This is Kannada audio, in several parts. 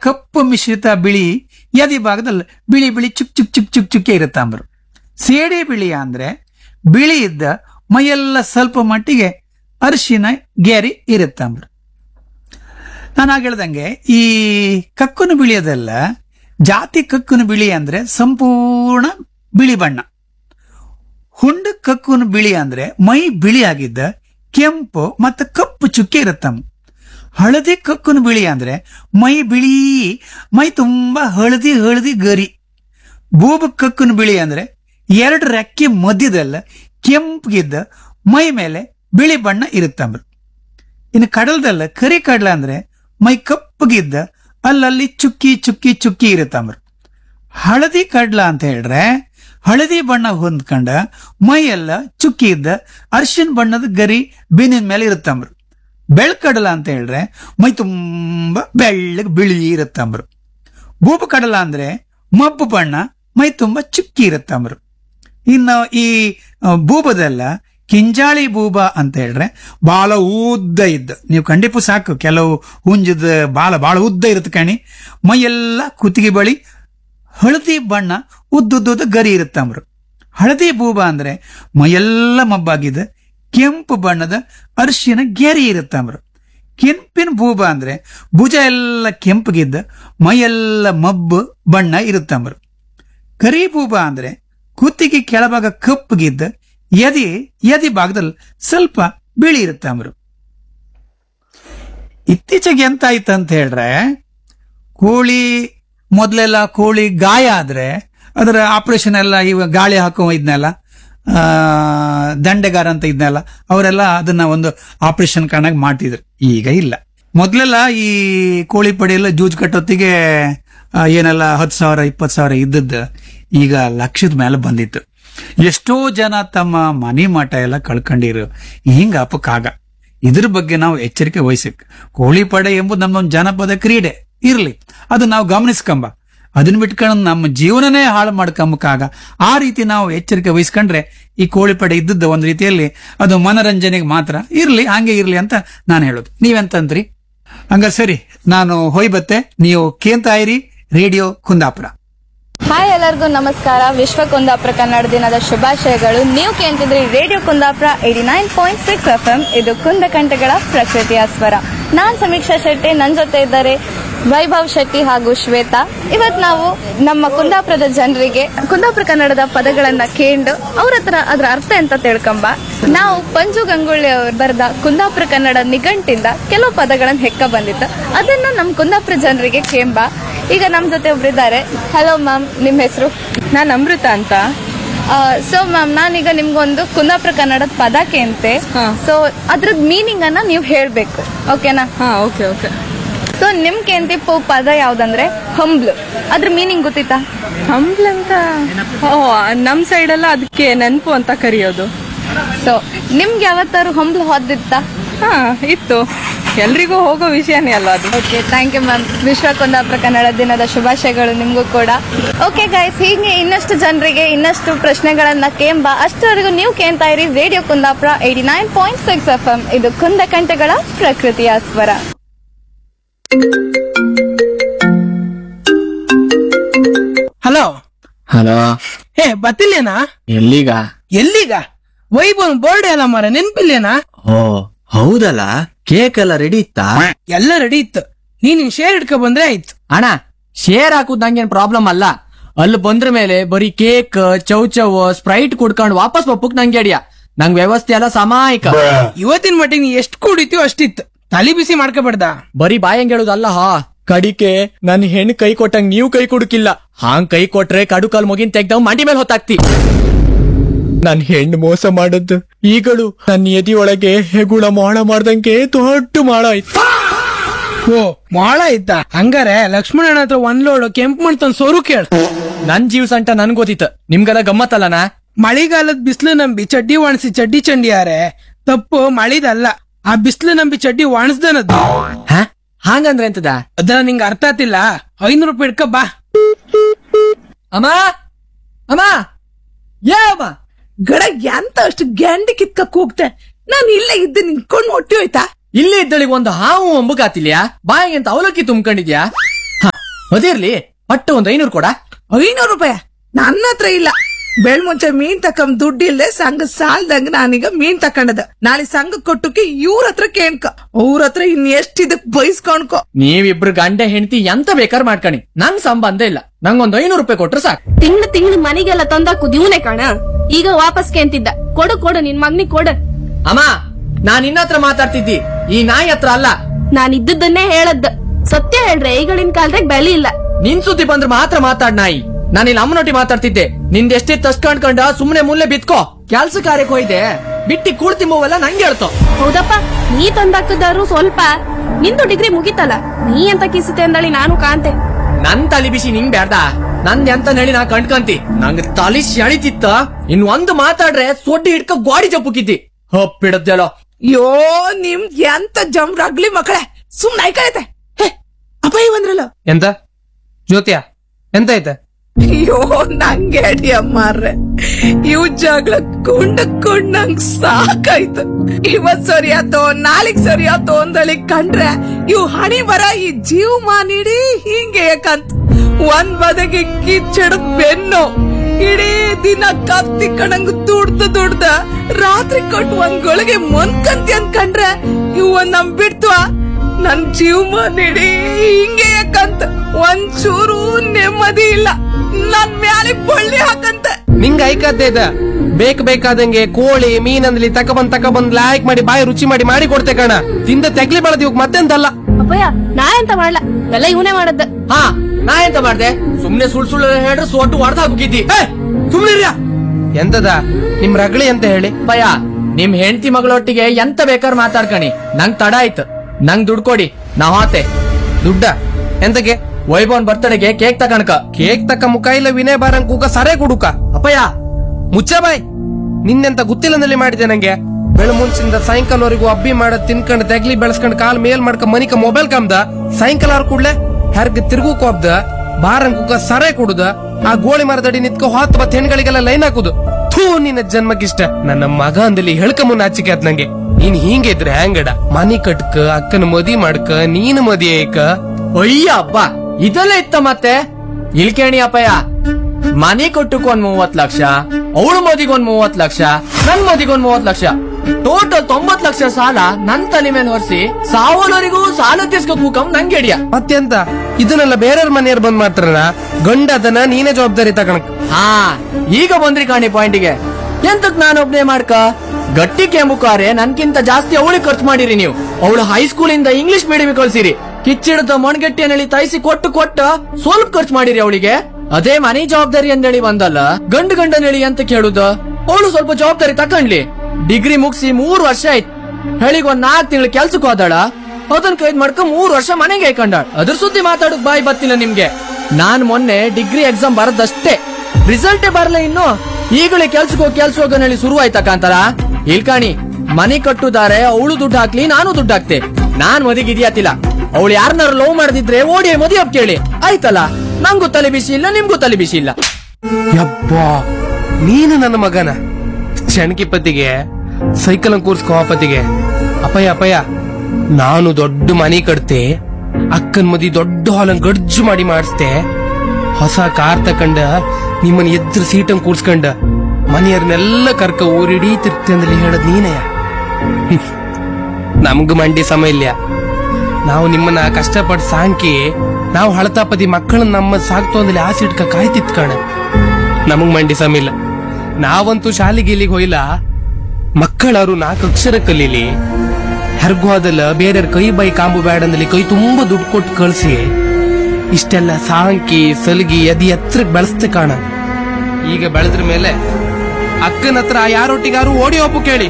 ಕಪ್ಪು ಮಿಶ್ರಿತ ಬಿಳಿ ಎದಿ ಭಾಗದಲ್ಲಿ ಬಿಳಿ ಬಿಳಿ ಚುಕ್ ಚುಕ್ ಚುಕ್ ಚುಕ್ ಚುಕ್ಕೆ ಇರುತ್ತಂಬ್ರು ಸೇಡೆ ಬಿಳಿ ಅಂದ್ರೆ ಬಿಳಿ ಇದ್ದ ಮೈಯೆಲ್ಲ ಸ್ವಲ್ಪ ಮಟ್ಟಿಗೆ ಅರಿಶಿನ ಗೆರಿ ಇರುತ್ತಂಬ್ರು ನಾನು ಆಗ ಹೇಳ್ದಂಗೆ ಈ ಕಕ್ಕುನ ಬಿಳಿಯದೆಲ್ಲ ಜಾತಿ ಕಕ್ಕುನ ಬಿಳಿ ಅಂದ್ರೆ ಸಂಪೂರ್ಣ ಬಿಳಿ ಬಣ್ಣ ಹುಂಡ ಕಕ್ಕುನ ಬಿಳಿ ಅಂದ್ರೆ ಮೈ ಬಿಳಿ ಆಗಿದ್ದ ಕೆಂಪು ಮತ್ತು ಕಪ್ಪು ಚುಕ್ಕೆ ಇರುತ್ತಮ್ಮ ಹಳದಿ ಕಕ್ಕುನ ಬಿಳಿ ಅಂದ್ರೆ ಮೈ ಬಿಳಿ ಮೈ ತುಂಬಾ ಹಳದಿ ಹಳದಿ ಗರಿ ಬೂಬ ಕಕ್ಕುನ ಬಿಳಿ ಅಂದ್ರೆ ಎರಡು ರೆಕ್ಕೆ ಮಧ್ಯದಲ್ಲ ಕೆಂಪಗಿದ್ದ ಮೈ ಮೇಲೆ ಬಿಳಿ ಬಣ್ಣ ಇರುತ್ತಂಬ್ರು ಇನ್ನು ಕಡಲದಲ್ಲ ಕರಿ ಕಡಲ ಅಂದ್ರೆ ಮೈ ಕಪ್ಪಗಿದ್ದ ಅಲ್ಲಲ್ಲಿ ಚುಕ್ಕಿ ಚುಕ್ಕಿ ಚುಕ್ಕಿ ಇರುತ್ತಂಬ್ರು ಹಳದಿ ಕಡ್ಲ ಅಂತ ಹೇಳ್ರೆ ಹಳದಿ ಬಣ್ಣ ಹೊಂದ್ಕೊಂಡ ಮೈಯೆಲ್ಲ ಚುಕ್ಕಿ ಇದ್ದ ಅರ್ಶಿನ ಬಣ್ಣದ ಗರಿ ಬೆನ್ನಿನ ಮೇಲೆ ಇರುತ್ತಂಬ್ರು ಬೆಳ್ಕಡಲ ಅಂತ ಹೇಳ್ರೆ ಮೈ ತುಂಬಾ ಬೆಳ್ಳಗ್ ಬಿಳಿ ಇರುತ್ತಂಬ್ರು ಬೂಬು ಕಡಲ ಅಂದ್ರೆ ಮಬ್ಬು ಬಣ್ಣ ಮೈ ತುಂಬಾ ಚುಕ್ಕಿ ಇರುತ್ತಂಬ್ರು ಇನ್ನು ಈ ಆ, ಬೂಬದೆಲ್ಲ ಕಿಂಜಾಳಿ ಬೂಬ ಅಂತ ಹೇಳ್ರೆ ಬಾಳ ಉದ್ದ ಇದ್ದ ನೀವು ಖಂಡಿತ ಸಾಕು ಕೆಲವು ಹುಂಜದ ಬಾಲ ಬಾಳ ಉದ್ದ ಇರುತ್ತೆ ಕಣಿ ಮೈಯೆಲ್ಲ ಕುತ್ತಿಗೆ ಬಳಿ ಹಳದಿ ಬಣ್ಣ ಉದ್ದುದ್ದ ಗರಿ ಇರುತ್ತಂಬ್ರು ಹಳದಿ ಬೂಬ ಅಂದ್ರೆ ಮೈಯೆಲ್ಲ ಮಬ್ಬಾಗಿದೆ ಕೆಂಪು ಬಣ್ಣದ ಅರಿಶಿನ ಗೆರಿ ಇರುತ್ತಂಬ್ರು ಕೆಂಪಿನ ಬೂಬ ಅಂದ್ರೆ ಭುಜ ಎಲ್ಲ ಕೆಂಪಗಿದ್ದ ಮೈಯೆಲ್ಲ ಮಬ್ಬು ಬಣ್ಣ ಇರುತ್ತಂಬ್ರು ಕರಿ ಬೂಬ ಅಂದ್ರೆ ಕುತ್ತಿಗೆ ಕೆಳಭಾಗ ಕಪ್ಪಗಿದ್ದ ಎದಿ ಎದಿ ಭಾಗದಲ್ಲಿ ಸ್ವಲ್ಪ ಬಿಳಿ ಇರುತ್ತಂಬ್ರು ಇತ್ತೀಚೆಗೆ ಎಂತ ಆಯ್ತು ಅಂತ ಹೇಳ್ರೆ ಕೋಳಿ ಮೊದಲೆಲ್ಲ ಕೋಳಿ ಗಾಯ ಆದ್ರೆ ಅದರ ಆಪರೇಷನ್ ಎಲ್ಲ ಇವ ಗಾಳಿ ಹಾಕೋ ಇದ್ನೆಲ್ಲ ಆ, ದಂಡೆಗಾರ ಅಂತ ಇದ್ನೆಲ್ಲ ಅವರೆಲ್ಲ ಅದನ್ನ ಒಂದು ಆಪರೇಷನ್ ಕಾರಣಾಗಿ ಮಾಡ್ತಿದ್ರು ಈಗ ಇಲ್ಲ ಮೊದಲೆಲ್ಲ ಈ ಕೋಳಿ ಪಡಿ ಎಲ್ಲ ಜೂಜ್ ಕಟ್ಟೊತ್ತಿಗೆ ಆ, ಏನೆಲ್ಲ ಹತ್ತು ಸಾವಿರ ಇಪ್ಪತ್ತು ಸಾವಿರ ಇದ್ದದ್ದು ಈಗ ಲಕ್ಷದ ಮೇಲೆ ಬಂದಿತ್ತು ಎಷ್ಟೋ ಜನ ತಮ್ಮ ಮನೆ ಮಠ ಎಲ್ಲ ಕಳ್ಕೊಂಡಿರು ಹಿಂಗ ಅಪಕ್ಕಾಗ ಇದ್ರ ಬಗ್ಗೆ ನಾವು ಎಚ್ಚರಿಕೆ ವಹಿಸಕ್ ಕೋಳಿ ಪಡೆ ಎಂಬುದು ನಮ್ಮೊಂದು ಜನಪದ ಕ್ರೀಡೆ ಇರ್ಲಿ ಅದು ನಾವು ಗಮನಿಸ್ಕೊಂಬ ಅದನ್ನ ಬಿಟ್ಕೊಂಡು ನಮ್ಮ ಜೀವನನೇ ಹಾಳು ಮಾಡ್ಕೊಂಬಕ್ಕಾಗ ಆ ರೀತಿ ನಾವು ಎಚ್ಚರಿಕೆ ವಹಿಸ್ಕೊಂಡ್ರೆ ಈ ಕೋಳಿ ಪಡೆ ಇದ್ದದ್ದು ಒಂದು ರೀತಿಯಲ್ಲಿ ಅದು ಮನರಂಜನೆಗೆ ಮಾತ್ರ ಇರ್ಲಿ ಹಂಗೆ ಇರ್ಲಿ ಅಂತ ನಾನು ಹೇಳೋದು ನೀವೆಂತಂದ್ರಿ ಹಂಗ ಸರಿ ನಾನು ಹೋಯ್ ಬತ್ತೆ ನೀವು ಕೇಂತಾ ಇರಿ ರೇಡಿಯೋ ಕುಂದಾಪುರ ಹಾಯ್ ಎಲ್ಲರಿಗೂ ನಮಸ್ಕಾರ ವಿಶ್ವ ಕುಂದಾಪುರ ಕನ್ನಡ ದಿನದ ಶುಭಾಶಯಗಳು ನೀವು ಕೇಳ್ತಿದ್ರಿ radio Kundapura eighty nine point six F M ಇದು ಕುಂದ ಕಂಠಗಳ ಪ್ರಕೃತಿಯ ಸ್ವರ ನಾನ್ ಸಮೀಕ್ಷಾ ಶೆಟ್ಟಿ ನನ್ನ ಜೊತೆ ಇದ್ದಾರೆ ವೈಭವ್ ಶೆಟ್ಟಿ ಹಾಗೂ ಶ್ವೇತಾ ಇವತ್ ನಾವು ನಮ್ಮ ಕುಂದಾಪುರದ ಜನರಿಗೆ ಕುಂದಾಪುರ ಕನ್ನಡದ ಪದಗಳನ್ನ ಕೇಂಡು ಅವ್ರ ಹತ್ರ ಅದ್ರ ಅರ್ಥ ಎಂತ ತಿಳ್ಕೊಂಬ ನಾವು ಪಂಜು ಗಂಗುಳ್ಳಿ ಅವರು ಬರೆದ ಕುಂದಾಪುರ ಕನ್ನಡ ನಿಘಂಟಿಂದ ಕೆಲವು ಪದಗಳನ್ನ ಹೆಕ್ಕ ಬಂದಿತ್ತು ಅದನ್ನು ನಮ್ಮ ಕುಂದಾಪುರ ಜನರಿಗೆ ಕೇಂಬ ಈಗ ನಮ್ ಜೊತೆ ಒಬ್ರಿದ್ದಾರೆ ಹಲೋ ಮ್ಯಾಮ್ ನಿಮ್ ಹೆಸರು ನಾನು ಅಮೃತ ಅಂತ ಸೊ ಮ್ಯಾಮ್ ನಾನೀಗ ನಿಮ್ಗೊಂದು ಕುಂದಾಪುರ ಕನ್ನಡದ ಪದ ಕೇಂತೆ ಹಾ. ಸೊ ಅದ್ರದ್ ಮೀನಿಂಗ್ ಅನ್ನ ನೀವು ಹೇಳ್ಬೇಕು ಓಕೆನಾ ಹಾ ಓಕೆ ಓಕೆ ಸೊ ನಿಮ್ ಕೇಂತಿ ಪು ಪದ ಯಾವ್ದಂದ್ರೆ ಹಂಬ್ಲು ಅದ್ರ ಮೀನಿಂಗ್ ಗೊತ್ತಿತ್ತಾ ಹಂಬ್ಲ್ ಅಂತ ಓ ನಮ್ ಸೈಡ್ ಎಲ್ಲ ಅದಕ್ಕೆ ನೆನಪು ಅಂತ ಕರೆಯೋದು ಸೊ ನಿಮ್ಗೆ ಯಾವತ್ತಾರು ಹಂಬ್ಲು ಹೊದ್ದಿತ್ತಾ ಹಾ ಇತ್ತು ಎಲ್ರಿಗೂ ಹೋಗೋ ವಿಷಯನೇ ಅಲ್ಲ ಅದು ಓಕೆ ಥ್ಯಾಂಕ್ ಯು ಮ್ಯಾಮ್ ವಿಶ್ವ ಕುಂದಾಪುರ ಕನ್ನಡ ದಿನದ ಶುಭಾಶಯಗಳು ನಿಮಗೂ ಕೂಡ ಓಕೆ ಗೈಸ್ ಹೀಗೆ ಇನ್ನಷ್ಟು ಜನರಿಗೆ ಇನ್ನಷ್ಟು ಪ್ರಶ್ನೆಗಳನ್ನ ಕೇಂಬ ಅಷ್ಟರವರೆಗೂ ನೀವು ಕೇಳ್ತಾ ಇರಿ radio Kundapura eighty nine point six F M ಇದು ಕುಂದ ಕಂಠಗಳ ಪ್ರಕೃತಿಯ ಸ್ವರ ಹಲೋ ಹಲೋ ಏ ಬತ್ತಿಲ್ಲೇನಾ ಎಲ್ಲಿಗ ಎಲ್ಲಿಗ ವೈಭವ್ ಬೋರ್ಡ್ ಎಲ್ಲ ಮರ ನೆನ್ಪಿಲ್ಲೇನಾ ಓ ಹೌದಲ್ಲ ಕೇಕ್ ಎಲ್ಲ ರೆಡಿ ಇತ್ತಾ ಎಲ್ಲ ರೆಡಿ ಇತ್ತು ನೀನ್ ನಿನ್ ಶೇರ್ ಇಟ್ಕೊ ಬಂದ್ರೆ ಆಯ್ತು ಅಣ್ಣ ಶೇರ್ ಹಾಕುದ್ ನಂಗೇನ್ ಪ್ರಾಬ್ಲಮ್ ಅಲ್ಲ ಅಲ್ಲಿ ಬಂದ್ರ ಮೇಲೆ ಬರೀ ಕೇಕ್ ಚೌ ಚೌ ಸ್ಪ್ರೈಟ್ ಕುಡ್ಕೊಂಡು ವಾಪಸ್ ಬಪ್ಪುಕ್ ನಂಗೆ ಅಡಿಯ ನಂಗ್ ವ್ಯವಸ್ಥೆ ಎಲ್ಲ ಸಮಾಯಿಕ ಇವತ್ತಿನ ಮಟ್ಟಿಗೆ ನೀ ಎಷ್ಟು ಕುಡಿತೀವೋ ಅಷ್ಟಿತ್ತು ತಲೆ ಬಿಸಿ ಮಾಡ್ಕೋಬೇಡ್ದ ಬರೀ ಬಾಯಂಗ್ ಹೇಳುದಲ್ಲ ಹಾ ಕಡಿಕೆ ನನ್ ಹೆಣ್ ಕೈ ಕೊಟ್ಟಂಗ್ ನೀವು ಕೈ ಕೊಡುಕಿಲ್ಲ ಹಾಂಗ್ ಕೈ ಕೊಟ್ರೆ ಕಡು ಕಾಲ್ ಮುಗಿನ್ ತೆಗ್ದವ್ ಮಂಡಿ ಮೇಲೆ ಹೊತ್ತಾಕ್ತಿ ನನ್ ಹೆಣ್ಣು ಮೋಸ ಮಾಡದ್ದು ಈಗಳು ನನ್ನ ಎದಿ ಒಳಗೆ ಹೆಗುಳ ಮಾಡ ಮಾಡ್ದಂಗೆ ದೊಡ್ಡ ಮಾಡ ಆಯ್ತು ಓ ಮಾಳ ಆಯ್ತಾ ಹಂಗಾರೆ ಲಕ್ಷ್ಮಣನ ಹತ್ರ ಒಂದ್ ಲೋಡ್ ಕೆಂಪು ಮಣ್ ತಂದ್ ಸೋರು ಕೇಳ ನನ್ ಜೀವ ಸಂಟ ನನ್ ಗೊತ್ತಿತ್ತು ನಿಮ್ಗೆಲ್ಲ ಗಮ್ಮತ್ತಲ್ಲನಾ ಮಳಿಗಾಲದ ಬಿಸಿಲು ನಂಬಿ ಚಡ್ಡಿ ಒಣಸಿ ಚಡ್ಡಿ ಚಂಡಿಯಾರೆ ತಪ್ಪು ಮಳಿದಲ್ಲ ಆ ಬಿಸಿಲು ನಂಬಿ ಚಡ್ಡಿ ಒಣಸ್ದನದ್ದು ಹ ಹಾಗಂದ್ರೆ ಎಂತದ ಅದನ್ನ ನಿಂಗೆ ಅರ್ಥ ಆತಿಲ್ಲ ಐನೂರು ರೂಪಾಯಿ ಇಟ್ಕ ಬಾ ಅಮ್ಮ ಅಮ್ಮ ಏ ಅಮ್ಮ ಗಡ ಎಂತ ಅಷ್ಟು ಗ್ಯಾಂಡಿ ಕಿತ್ಕಕ್ ಹೋಗ್ತೆ ನಾನು ಇಲ್ಲೇ ಇದ್ದೆ ನಿಂತ್ಕೊಂಡು ಹೊಟ್ಟಿ ಹೋಯ್ತಾ ಇಲ್ಲೇ ಇದ್ದಳಿಗೆ ಒಂದು ಹಾವು ಅಂಬುಗಾತಿಲ್ಯಾ ಬಾಯಿಗೆ ಅಂತ ಅವಲಕ್ಕಿ ತುಂಬ್ಕೊಂಡಿದ್ಯಾ ಹ, ಅದಿರ್ಲಿ ಒಟ್ಟು ಒಂದ್ ಐನೂರು ಕೊಡ ಐನೂರು ರೂಪಾಯಿ ನನ್ನ ಹತ್ರ ಇಲ್ಲ ಬೆಳ್ ಮುಂಚೆ ಮೀನ್ ತಕೊಂಡ್ ದುಡ್ಡು ಇಲ್ಲದೆ ಸಂಘ ಸಾಲ್ದಂಗ ನಾನೀಗ ಮೀನ್ ತಕೊಂಡದ ನಾಳೆ ಸಂಘ ಕೊಟ್ಟಕ್ಕೆ ಇವ್ರ ಹತ್ರ ಕೇಳ್ಕ ಅವ್ರ ಹತ್ರ ಇನ್ ಎಷ್ಟ್ ಇದಕ್ ಬೈಸ್ಕೊಂಡ್ಕೊ ನೀವಿಬ್ರು ಗಂಡ ಹೆಂಡತಿ ಎಂತ ಬೇಕಾರ್ ಮಾಡ್ಕಣಿ ನಂಗ್ ಸಂಬಂಧ ಇಲ್ಲ ನಂಗೊಂದ್ ಐನೂರು ರೂಪಾಯಿ ಕೊಟ್ರೆ ಸಾಕು ತಿಂಗ್ಳು ತಿಂಗ್ಳು ಮನೆಗೆಲ್ಲ ತಂದಾಕು ಇವನೇ ಕಣ ಈಗ ವಾಪಸ್ ಕೇಂತಿದ್ದ ಕೊಡು ಕೊಡು ನಿನ್ ಮಗ್ನಿಗ್ ಕೊಡು ಅಮ್ಮ ನಾನ್ ನಿನ್ನ ಹತ್ರ ಮಾತಾಡ್ತಿದ್ದಿ ಈ ನಾಯಿ ಹತ್ರ ಅಲ್ಲ ನಾನ್ ಇದ್ದದ್ದನ್ನೇ ಹೇಳದ್ದ ಸತ್ಯ ಹೇಳ್ರೆ ಈಗಳಿನ ಕಾಲದಾಗ ಬೆಲೆ ಇಲ್ಲ ನಿನ್ ಸುದ್ದಿ ಬಂದ್ರೆ ಮಾತ್ರ ಮಾತಾಡ್ ನಾಯಿ ನಾನು ಇಲ್ಲಿ ಅಮ್ಮನೊಟ್ಟಿ ಮಾತಾಡ್ತಿದ್ದೆ ನಿಂದ ಎಷ್ಟಿತ್ತು ಅಷ್ಟ್ ಕಂಡ್ಕೊಂಡ ಸುಮ್ನೆ ಮುಲ್ಲೆ ಬಿತ್ಕೋ ಕೆಲ್ಸ ಕಾರ್ಯಕ್ಕೆ ಹೋಯ್ದೆ ಬಿಟ್ಟಿ ಕೂಡ್ತಿಂಬವೆಲ್ಲ ನಂಗೆ ಹೇಳ್ತೋ ಹೌದಪ್ಪ ನೀ ತಂದಾಕದಾರು ಸ್ವಲ್ಪ ನಿಂದು ಡಿಗ್ರಿ ಮುಗಿತಲ್ಲ ನೀ ಎಂತ ಕಿಸಿತೆ ಅಂದಳಿ ನಾನು ಕಾಂತೆ ನನ್ ತಲಿ ಬಿಸಿ ನಿಂಗ್ ಬ್ಯಾಡ್ದ ನಂದ್ ಎಂತ ಹೇಳಿ ನಾ ಕಂಡ್ಕಂತಿ ನಂಗ್ ತಲಿ ಸೆಳಿತಿತ್ತ ಇನ್ ಒಂದು ಮಾತಾಡ್ರೆ ಸೊಡ್ಡಿ ಹಿಡ್ಕ ಗಾಡಿ ಜಪ್ಪುಕಿದ್ದಿ ಹಪ್ಪಿಡದ್ದೆಲೋ ಯೋ ನಿಮ್ ಎಂತ ಜಮ್ ರಗ್ಲಿ ಮಕ್ಕಳೇ ಸುಮ್ನೆ ಐಕಳೈತೆ ಹೇ ಅಪಾಯ ಬಂದ್ರಲ್ಲ ಎಂತ ಜ್ಯೋತಿಯ ಎಂತ ಐತೆ ಅಯ್ಯೋ ನಂಗೆ ಅಡಿ ಅಮ್ಮಾರ್ರೆ ಇವ್ ಜಗಳ ಕುಂಡ ಕುಂಡ್ ನಂಗ್ ಸಾಕಾಯ್ತು ಇವತ್ ಸರಿ ಆತೋ ನಾಳಿಗ್ ಸರಿ ಆತೋ ಅಂದಳಿ ಕಂಡ್ರೆ ಇವ್ ಹಣಿ ಬರ ಈ ಜೀವ ನೀಡಿ ಹಿಂಗೆ ಯಾಕಂತ ಒಂದ್ ಬದಗೆ ಕಿಚ್ಚಡ ಬೆನ್ನು ಇಡೀ ದಿನ ಕತ್ತಿ ಕಣಂಗ್ ದುಡ್ದ ದುಡ್ದ ರಾತ್ರಿ ಕೊಟ್ಟು ಒಂದ್ ಗೊಳಗೆ ಮೊನ್ಕಂತಿ ಅನ್ಕಂಡ್ರೆ ಇವ್ ಒಂದ್ ನಮ್ ಬಿಡ್ತವ ನನ್ ಜೀವ ನೀಡಿ ಹಿಂಗೆ ಯಾಕಂತ ಒಂಚೂರು ನೆಮ್ಮದಿ ಇಲ್ಲ ನನ್ ಮ್ಯಾಲೆ ಬಳ್ಳಿ ಹಾಕಂತ ನಿಂಗ ಐಕತ್ತೆ ಇದ ಬೇಕ್ ಬೇಕಾದಂಗೆ ಕೋಳಿ ಮೀನಂದ್ಲಿ ತಕಬಂದ್ ತಕಬಂದ್ ಲಾಯ್ಕ್ ಮಾಡಿ ಬಾಯಿ ರುಚಿ ಮಾಡಿ ಮಾಡಿ ಕೊಡ್ತೆ ಕಣ ತಿಂದ ತೆಗ್ಲಿ ಬೆಳೆದ ಇವಾಗ ಮತ್ತೆಂತಲ್ಲ ಅಪ್ಪಯ್ಯ ನಾ ಎಂತ ಮಾಡ್ಲ ಎಲ್ಲ ಇವನೇ ಮಾಡದ್ದ ಹಾ ನಾ ಎಂತ ಮಾಡ್ದೆ ಸುಮ್ನೆ ಸುಳ್ ಸುಳ್ಳು ಹೇಳ್ರೆ ಸೊಟ್ಟು ಹೊಡೆದ ಹಾಕಿದ್ದಿ ಸುಮ್ನಿರ್ಯ ಎಂತದ ನಿಮ್ ರಗಳಿ ಅಂತ ಹೇಳಿ ಭಯ ನಿಮ್ ಹೆಂಡತಿ ಮಗಳೊಟ್ಟಿಗೆ ಎಂತ ಬೇಕಾರ್ ಮಾತಾಡ್ಕಣಿ ನಂಗ್ ತಡ ಆಯ್ತು ನಂಗ್ ದುಡ್ಡು ಕೊಡಿ ನಾ ಹೋತೆ ದುಡ್ಡ ಎಂತಕ್ಕೆ ವೈಭವನ್ ಬರ್ತಡೆಗೆ ಕೇಕ್ ತಕಣಕ ಕೇಕ್ ತಕ್ಕ ಮುಖ ಇಲ್ಲ ವಿನಯ ಬಾರಂಗ್ ಕೂಗ ಸರೇ ಕುಡುಕ ಅಪ್ಪಯ್ಯ ಮುಚ್ಚ ಬಾಯ್ ನಿನ್ನೆಂತ ಗೊತ್ತಿಲ್ಲದಲ್ಲಿ ಮಾಡಿದೆ ನಂಗೆ ಬೆಳ ಮುಂಚಿಂದ ಸಾಯಂಕಾಲವರೆಗೂ ಅಬ್ಬಿ ಮಾಡದ್ ತಿನ್ಕೊಂಡ್ ತೆಗ್ಲಿ ಬೆಳೆಸ್ಕೊಂಡ್ ಕಾಲ್ ಮೇಲ್ ಮಾಡ್ಕೊಂಡ್ ಮನಿಕ ಮೊಬೈಲ್ ಕಮ್ದ ಸಾಯಂಕಾಲ ಅವ್ರ ಕೂಡ್ಲೆ ಹರ್ಗ ತಿರ್ಗು ಕೊಬ್ದ ಬಾರಂಗ್ ಕುಕ್ಕ ಸರೆ ಕುಡುದ ಆ ಗೋಳಿ ಮರದಡಿ ನಿತ್ಕೊ ಹೊತ್ತು ಬತ್ ಹೆಣ್ಗಳಿಗೆಲ್ಲ ಲೈನ್ ಹಾಕುದು ಥೂ ನಿನ್ನ ಜನ್ಮಕ್ಕಿಷ್ಟ ನನ್ನ ಮಗ ಅಂದಲ್ಲಿ ಹೇಳ್ಕ ಮುನ್ನ ಆಚಿಕೆ ಆತ್ ನಂಗೆ ನೀನ್ ಹಿಂಗೆ ಇದ್ರೆ ಹ್ಯಾಂಗಡ ಮನಿ ಕಟ್ಕ ಅಕ್ಕನ ಮದಿ ಮಾಡ್ಕ ನೀನು ಮದಿ ಏಕ ಅಯ್ಯ ಅಬ್ಬ ಇದೆಲ್ಲ ಇತ್ತ ಮತ್ತೆ ಇಲ್ಕೇಣಿ ಅಪ್ಪಯ್ಯ ಮನೆ ಕೊಟ್ಟಕ್ ಒಂದ್ ಮೂವತ್ ಲಕ್ಷ ಅವಳು ಮದಿಗ್ ಒಂದ್ ಮೂವತ್ ಲಕ್ಷ ನನ್ ಮದಿಗ್ ಒಂದ್ ಮೂವತ್ ಲಕ್ಷ ಟೋಟಲ್ ತೊಂಬತ್ ಲಕ್ಷ ಸಾಲ ನನ್ ತಲೆ ಮೇಲೆ ಹೊರಿಸಿ ಸಾವಲವರೆಗೂ ಸಾಲ ತೀರ್ಸ್ಕೊ ಕೂಕಂ ನಂಗೆ ಹಿಡಿಯ ಮತ್ತೆಂತ ಇದನ್ನೆಲ್ಲ ಬೇರೆಯವ್ರ ಮನೆಯವ್ರು ಬಂದ್ ಮಾಡ್ತಾರಲ್ಲ ಗಂಡ ಅದನ್ನ ನೀನೇ ಜವಾಬ್ದಾರಿ ತಗೊಳಕ್ ಹಾ ಈಗ ಬಂದ್ರಿ ಕಾಣಿ ಪಾಯಿಂಟಿಗೆ ಎಂತಕ್ ನಾನೊಬ್ನೇ ಮಾಡ್ಕ ಗಟ್ಟಿ ಕೆಂಬುಕಾರೆ ನನ್ಕಿಂತ ಜಾಸ್ತಿ ಅವಳಿಗೆ ಖರ್ಚು ಮಾಡಿರಿ ನೀವು ಅವಳು ಹೈಸ್ಕೂಲ್ ಇಂದ ಇಂಗ್ಲಿಷ್ ಮೀಡಿಯಂ ಕಳ್ಸಿರಿ ಕಿಚ್ಚಿಡದ ಮಣ್ಗಟ್ಟಿಯನ್ನೇಳಿ ತೈಸಿ ಕೊಟ್ಟು ಕೊಟ್ಟ ಸ್ವಲ್ಪ ಖರ್ಚು ಮಾಡಿರಿ ಅವಳಿಗೆ ಅದೇ ಮನೆ ಜವಾಬ್ದಾರಿ ಅಂದೇಳಿ ಬಂದಲ್ಲ ಗಂಡು ಗಂಡನೇಳಿ ಅಂತ ಕೇಳುದ ಅವಳು ಸ್ವಲ್ಪ ಜವಾಬ್ದಾರಿ ತಕೊಂಡ್ಲಿ ಡಿಗ್ರಿ ಮುಗಿಸಿ ಮೂರ್ ವರ್ಷ ಆಯ್ತು ಹೇಳಿಗ್ ಒಂದ್ ನಾಲ್ಕು ತಿಂಗಳು ಕೆಲ್ಸಕ್ಕೆ ಹೋದಾಳ ಅದನ್ ಕೈದ್ ಮಾಡ್ಕ ಮೂರ್ ವರ್ಷ ಮನೆಗೆ ಹಾಕೊಂಡಾಳ ಅದ್ರ ಸುದ್ದಿ ಮಾತಾಡಕ್ ಬಾಯಿ ಬತ್ತಿಲ್ಲ ನಿಮ್ಗೆ ನಾನ್ ಮೊನ್ನೆ ಡಿಗ್ರಿ ಎಕ್ಸಾಮ್ ಬರದಷ್ಟೇ ರಿಸಲ್ಟೇ ಬರಲ್ಲ ಇನ್ನು ಈಗಲೇ ಕೆಲ್ಸಕ್ಕೆ ಹೋಗಿ ಕೆಲ್ಸ ಹೋಗೋನಲ್ಲಿ ಶುರು ಆಯ್ತಾ ಕಾಂತಾರ ಇಲ್ಕಾಣಿ ಮನೆ ಕಟ್ಟುದಾರೆ ಅವಳು ದುಡ್ಡು ಹಾಕ್ಲಿ ನಾನು ದುಡ್ಡು ಹಾಕ್ತೆ ನಾನ್ ಮದಿಗೆ ಇದ್ಯಾತಿಲ್ಲ ಅವಳು ಯಾರನ್ನಾರು ಲವ್ ಮಾಡದಿದ್ರೆ ಓಡಿ ಮದಿ ಹಬ್ಬ ಕೇಳಿ ಆಯ್ತಲ್ಲ ನಂಗೂ ತಲೆ ಬಿಸಿ ಇಲ್ಲ ನಿಮ್ಗೂ ತಲೆ ಬಿಸಿ ಇಲ್ಲ ಯಬ್ಬಾ ನೀನು ನನ್ನ ಮಗನ ಪತಿಗೆ ಸೈಕಲ್ ಕೂರ್ಸ್ಕೋ ಪತಿಗೆ ಅಪ್ಪಯ್ಯ ಅಪ್ಪಯ್ಯ ನಾನು ದೊಡ್ಡ ಮನೆ ಕಟ್ತೆ ಅಕ್ಕನ್ ಮದಿ ದೊಡ್ಡ ಹಾಲನ್ ಗಡ್ಜು ಮಾಡಿ ಮಾಡಿಸ್ತೆ ಹೊಸ ಕಾರ್ ತಕೊಂಡ ನಿಮ್ಮನ್ನ ಎದ್ರ ಸೀಟಂಗ್ ಕೂರ್ಸ್ಕೊಂಡ ಮನೆಯವ್ರನ್ನೆಲ್ಲ ಕರ್ಕ ಊರಿಡೀ ತಿರ್ತಿ ಅಂದಲ್ಲಿ ಹೇಳದ್ ನೀನಯ್ಯ ಹ್ಮ್. ನಮ್ಗ್ ಮಂಡಿ ಸಮ ಇಲ್ಲ ನಾವು ನಿಮ್ಮನ್ನ ಕಷ್ಟಪಟ್ಟು ಸಾಂಕಿ ನಾವು ಹಳತಾಪದಿ ಮಕ್ಕಳನ್ನ ನಮ್ಮ ಸಾಕ್ತು ಅಂದಲ್ಲಿ ಆಸೆ ಇಟ್ಕ ಕಾಯ್ತಿತ್ ಕಾಣ ನಮಗ್ ಮಂಡಿ ಸಮ ಇಲ್ಲ ನಾವಂತೂ ಶಾಲೆಗೆ ಇಲ್ಲಿಗೆ ಹೋಯ್ಲ ಮಕ್ಕಳರು ನಾಲ್ಕು ಅಕ್ಷರ ಕಲೀಲಿ ಹೆರ್ಗೋದಲ್ಲ ಬೇರೆಯವ್ರ ಕೈ ಬೈ ಕಾಂಬು ಬ್ಯಾಡ ಅಂದಲ್ಲಿ ಕೈ ತುಂಬಾ ದುಡ್ಡು ಕೊಟ್ಟು ಕಳ್ಸಿ ಇಷ್ಟೆಲ್ಲ ಸಾಂಕಿ ಸಲ್ಗಿ ಅದಿ ಎತ್ತರಕ್ಕೆ ಬೆಳೆಸ್ತೆ ಕಾಣ ಈಗ ಬೆಳೆದ್ರ ಮೇಲೆ ಅಕ್ಕನ ಹತ್ರ ಯಾರೊಟ್ಟಿಗಾರು ಓಡಿ ಒಪ್ಪು ಕೇಳಿ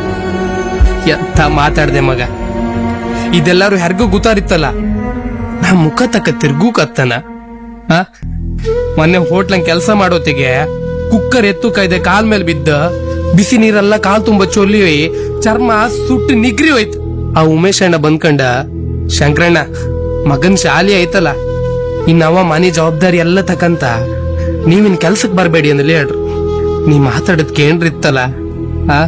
ಎಂತ ಮಾತಾಡ್ದೆ ಮಗ ಇದೆಲ್ಲಾರು ಹೆರ್ಗು ಗುತ್ತಾರಿತ್ತಲ್ಲ ನಾ ಮುಖ ತಕ್ಕ ತಿರ್ಗೂ ಕತ್ತನ ಆ? ಮೊನ್ನೆ ಹೋಟ್ಲಂಗ್ ಕೆಲಸ ಮಾಡೋತಿಗೆ ಕುಕ್ಕರ್ ಎತ್ತು ಕೈದೆ ಕಾಲ್ ಮೇಲೆ ಬಿದ್ದ ಬಿಸಿ ನೀರೆಲ್ಲ ಕಾಲ್ ತುಂಬ ಚೊಲ್ಲಿ ಚರ್ಮ ಸುಟ್ಟು ನಿಗ್ರಿ ಹೋಯ್ತು ಆ ಉಮೇಶ್ ಅಣ್ಣ ಬಂದ್ಕಂಡ ಶಂಕರಣ್ಣ ಮಗನ್ ಶಾಲಿ ಐತಲ್ಲ ಇನ್ನವ ಮನೆ ಜವಾಬ್ದಾರಿ ಎಲ್ಲ ತಕಂತ ನೀವಿನ್ ಕೆಲ್ಸಕ್ ಬರ್ಬೇಡಿ ಅಂದಲ್ಲಿ ಹೇಳ್ರು ನೀ ಮಾತಾಡದ್ ಕೇಂದ್ರಿತ್ತಲ್ಲ ಆ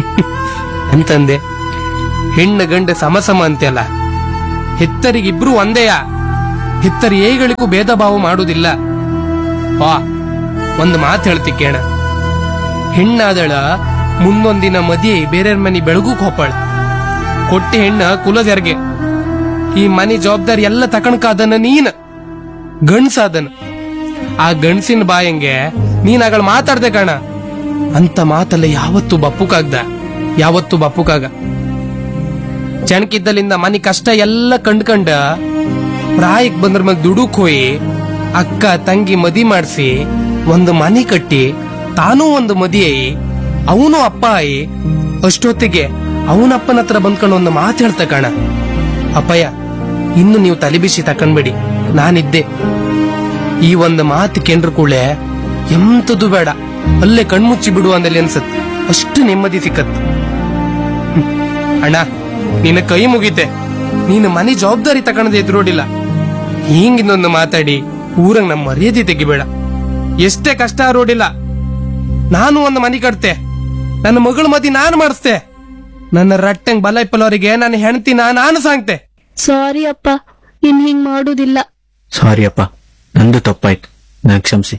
ಅಂತಂದೆ ಹೆಣ್ಣು ಗಂಡ ಸಮ ಸಮ ಅಂತೆಲ್ಲ ಹೆತ್ತರಿಗಿಬ್ರು ಒಂದೇಯ ಹಿತ್ತರ ಏಗಳಿಗೂ ಭೇದ ಭಾವ ಮಾಡುವುದಿಲ್ಲ ವಾ ಒಂದು ಮಾತು ಹೇಳ್ತಿ ಕೇಣ ಹೆಣ್ಣಾದಳ ಮುಂದೊಂದಿನ ಮದಿ ಬೇರೆಯವ್ರ ಮನಿ ಬೆಳಗುಕ್ ಹೋಪಾಳ ಕೊಟ್ಟಿ ಹೆಣ್ಣ ಕುಲದೆರ್ಗೆ ಈ ಮನಿ ಜವಾಬ್ದಾರಿ ಎಲ್ಲ ತಕಣಕಾದನ ನೀನ್ ಗಂಡ್ಸಾದನ ಆ ಗಂಡ್ಸಿನ ಬಾಯಂಗೆ ನೀನ್ ಆಗಳ ಮಾತಾಡ್ದೆ ಕಣ ಅಂತ ಮಾತಲ್ಲ ಯಾವತ್ತು ಬಪ್ಪುಕಾಗ್ದ ಯಾವತ್ತು ಬಪ್ಪುಕಾಗ ಚಣಕಿದ್ದಲಿಂದ ಮನಿ ಕಷ್ಟ ಎಲ್ಲ ಕಂಡ್ಕಂಡ ಪ್ರಾಯಕ್ ಬಂದ್ರ ಮೇಲೆ ದುಡುಕ್ ಹೋಯಿ ಅಕ್ಕ ತಂಗಿ ಮದಿ ಮಾಡಿಸಿ ಒಂದು ಮನಿ ಕಟ್ಟಿ ತಾನೂ ಒಂದು ಮದಿ ಆಯಿ ಅವನು ಅಪ್ಪ ಆಯಿ ಅಷ್ಟೊತ್ತಿಗೆ ಅವನಪ್ಪನ ಹತ್ರ ಬಂದ್ಕೊಂಡು ಒಂದು ಮಾತು ಹೇಳ್ತ ಕಣ ಅಪ್ಪಯ್ಯ ಇನ್ನು ನೀವು ತಲೆಬಿಸಿ ತಕೊಂಡ್ಬೇಡಿ ನಾನಿದ್ದೆ ಈ ಒಂದು ಮಾತು ಕೇಂದ್ರ ಕೂಳೆ ಎಂತದು ಬೇಡ ಅಲ್ಲೇ ಕಣ್ಮುಚ್ಚಿ ಬಿಡು ಅಂದಲ್ಲಿ ಅನ್ಸತ್ ಅಷ್ಟು ನೆಮ್ಮದಿ ಸಿಕ್ಕತ್ ಹ್ಮ್. ಅಣ್ಣ ನಿನ್ನ ಕೈ ಮುಗಿತೆ ನೀನು ಮನೆ ಜವಾಬ್ದಾರಿ ತಕೊಂಡದೆ ಎದುರೋಡಿಲ್ಲ ಹಿಂಗಿಂದೊಂದು ಮಾತಾಡಿ ಊರಂಗ್ ನಮ್ಮ ಮರ್ಯಾದೆ ತೆಗಿಬೇಡ ಎಷ್ಟೇ ಕಷ್ಟ ರೋಡಿಲ್ಲ ನಾನು ಒಂದು ಮನೆ ಕಟ್ತೆ ನನ್ನ ಮಗಳ ಮದಿ ನಾನು ಮಾಡಿಸ್ತೆ ನನ್ನ ರಟ್ಟಂಗ್ ಬಲ ಇಪ್ಪಲವರಿಗೆ ನನ್ನ ಹೆಂಡತಿನ ನಾನು ಸಾಂಗ್ತೆ ಸಾರಿ ಅಪ್ಪ ಇನ್ ಹಿಂಗ್ ಮಾಡುದಿಲ್ಲ ಸಾರಿ ಅಪ್ಪ ನಂದು ತಪ್ಪಾಯ್ತು ನನ್ ಕ್ಷಮಿಸಿ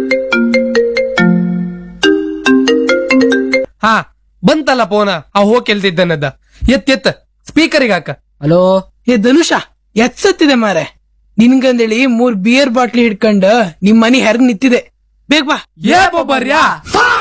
ಹಾ ಬಂತಲ್ಲ ಫೋನ ಆ ಹೋಗ್ ಕೆಲ್ತಿದ್ದನದ ಎತ್ ಎತ್ ಸ್ಪೀಕರಿಗೆ ಹಾಕ ಹಲೋ ಏ ಧನುಷ ಎತ್ಸತ್ತಿದೆ ಮಾರೆ ನಿನ್ಗಂದೇಳಿ ಮೂರ್ ಬಿಯರ್ ಬಾಟ್ಲಿ ಹಿಡ್ಕೊಂಡ್ ನಿಮ್ ಮನಿ ಹೆರ್ಗ್ ನಿಂತಿದೆ ಬೇಗ ಬಾ ಏ ಬೊಬ್ಬರ್ಯಾ